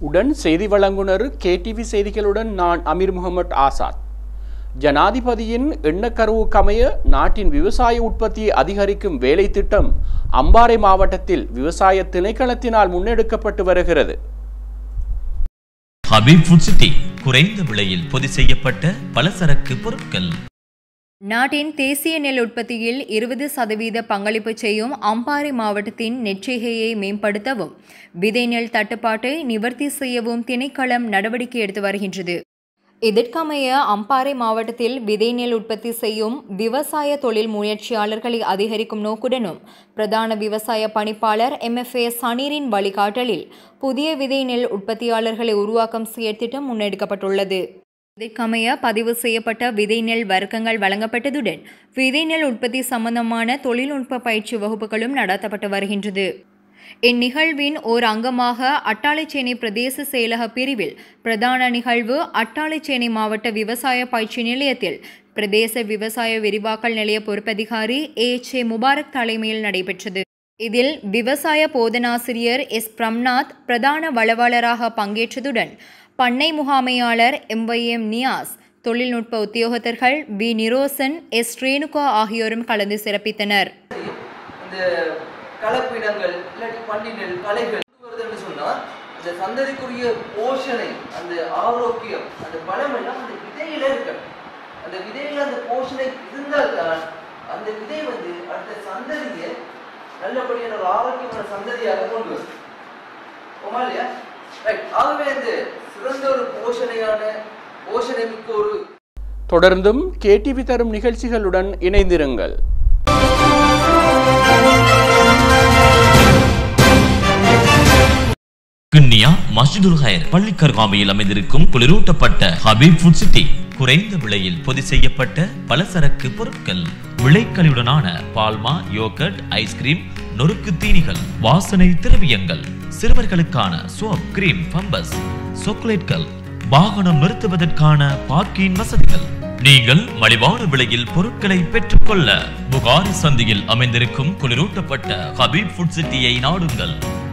உடன் செய்தி வழங்குனர் கேடிவி செய்திகளுடன் நான் அமீர் முகமது ஆசாத் ஜனாதிபதியின் எண்ணக்கருவுக்கமைய நாட்டின் விவசாய உற்பத்தியை அதிகரிக்கும் வேலை திட்டம் அம்பாறை மாவட்டத்தில் விவசாய திணைக்களத்தினால் முன்னெடுக்கப்பட்டு வருகிறது ஹபீப் ஃபுட் சிட்டி குறைந்த விலையில் பொதி செய்யப்பட்ட பலசரக்கு பொருட்கள் நாட்டின் தேசிய நெல் உற்பத்தியில் இருபது சதவீத பங்களிப்பு செய்யும் அம்பாறை மாவட்டத்தின் நெற்றிகையை மேம்படுத்தவும் விதை நெல் தட்டுப்பாட்டை நிவர்த்தி செய்யவும் திணைக்களம் நடவடிக்கை எடுத்து வருகின்றது இதற்கமைய அம்பாறை மாவட்டத்தில் விதை நெல் உற்பத்தி செய்யும் விவசாய தொழில் முயற்சியாளர்களை அதிகரிக்கும் நோக்குடனும் பிரதான விவசாய பணிப்பாளர் எம்எஃப்ஏ சனீரின் வழிகாட்டலில் புதிய விதை நெல் உற்பத்தியாளர்களை உருவாக்கம் செய்ய திட்டம் முன்னெடுக்கப்பட்டுள்ளது இதற்கமைய பதிவு செய்யப்பட்ட விதை நெல் வர்க்கங்கள் வழங்கப்பட்டதுடன் விதை நெல் உற்பத்தி சம்பந்தமான தொழில்நுட்ப பயிற்சி வகுப்புகளும் நடத்தப்பட்டு வருகின்றது இந்நிகழ்வின் ஓர் அங்கமாக அட்டாளைச்சேனை பிரதேச செயலக பிரிவில் பிரதான நிகழ்வு அட்டாளைச்சேனை மாவட்ட விவசாய பயிற்சி நிலையத்தில் பிரதேச விவசாய விரிவாக்கல் நிலைய பொறுப்பதிகாரி ஏ ஏ முபாரக் தலைமையில் நடைபெற்றது இதில் விவசாய போதனாசிரியர் எஸ் பிரம்நாத் பிரதான வளவாளராக பங்கேற்றதுடன் பண்ணை முகாமையாளர் எம்ஒய்எம் நியாஸ் தொழில்நுட்ப உத்தியோகத்தர்கள் வி நிரோசன் எஸ் ரேணுகா ஆகியோரும் கலந்து சிறப்பித்தனர் இந்த கலப்பினங்கள் இல்லாட்டி பண்டினல் கலைகள் வருதுன்னு சொன்னா அந்த சந்ததிக்குரிய போஷனை அந்த ஆரோக்கியம் அந்த பலம் எல்லாம் அந்த விதையில இருக்கணும் அந்த விதையில அந்த போஷனை இருந்தால்தான் அந்த விதை வந்து அடுத்த சந்ததியை நல்லபடியான ஒரு ஆரோக்கியமான சந்ததியாக கொண்டு வரும் ஓமா இல்லையா ரைட் ஆகவே அந்த சிறந்த ஒரு போஷணையான போஷனை மிக்க ஒரு தொடர்ந்தும் கேடிவி தரும் நிகழ்ச்சிகளுடன் இணைந்திருங்கள் கிண்ணியா மஸ்ஜிதுல் ஹயர் பள்ளிக்கருகாமையில் அமைந்திருக்கும் குளிரூட்டப்பட்ட ஹபீப் ஃபுட் சிட்டி குறைந்த விலையில் பொதி செய்யப்பட்ட பலசரக்கு பொருட்கள் விளைக்கழிவுடனான பால்மா யோகர்ட் ஐஸ்கிரீம் நொறுக்கு தீனிகள் வாசனை திரவியங்கள் சிறுவர்களுக்கான சோப் கிரீம் பம்பஸ் சாக்லேட்கள் வாகனம் நிறுத்துவதற்கான பார்க்கிங் வசதிகள் நீங்கள் மலிவான விலையில் பொருட்களை பெற்றுக்கொள்ள புகாரி சந்தையில் அமைந்திருக்கும் குளிரூட்டப்பட்ட ஹபீப் ஃபுட் சிட்டியை நாடுங்கள்